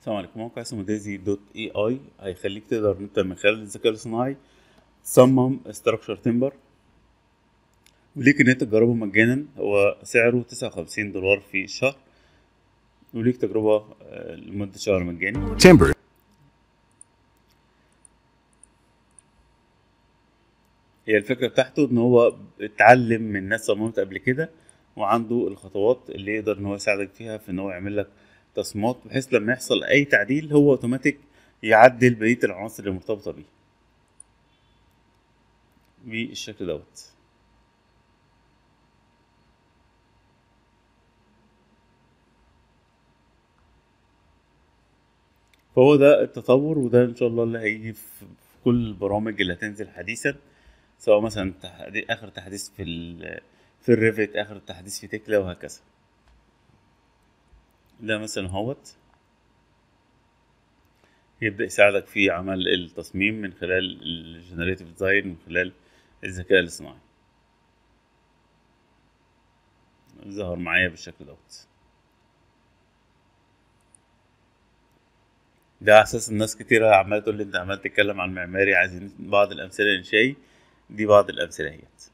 السلام عليكم موقع اسمه دايزي دوت اي اي هيخليك تقدر انت من خلال الذكاء الاصطناعي تصمم استراكشر تمبر وليك ان انت تجربه مجانا هو سعره تسعة وخمسين دولار في الشهر وليك تجربة آه، لمدة شهر مجاني Timber. هي الفكرة بتاعته ان هو اتعلم من ناس صممت قبل كده وعنده الخطوات اللي يقدر ان هو يساعدك فيها في ان هو يعمل لك تصميمات بحيث لما يحصل اي تعديل هو اوتوماتيك يعدل بقية العناصر المرتبطة بيه بالشكل دوت فهو ده التطور وده ان شاء الله اللي هيجي في في كل البرامج اللي هتنزل حديثا سواء مثلا تحدي- اخر تحديث في ال في الريفت اخر تحديث في تكلا وهكذا ده مثلا هوت يبدأ يساعدك في عمل التصميم من خلال الجنريتيف ديزاين من خلال الذكاء الاصطناعي ظهر معايا بالشكل دوت ده على اساس الناس كتيرة عمالة تقول لي انت عمال تتكلم عن معماري عايزين بعض الامثلة الانشائي دي بعض الامثلة اهيت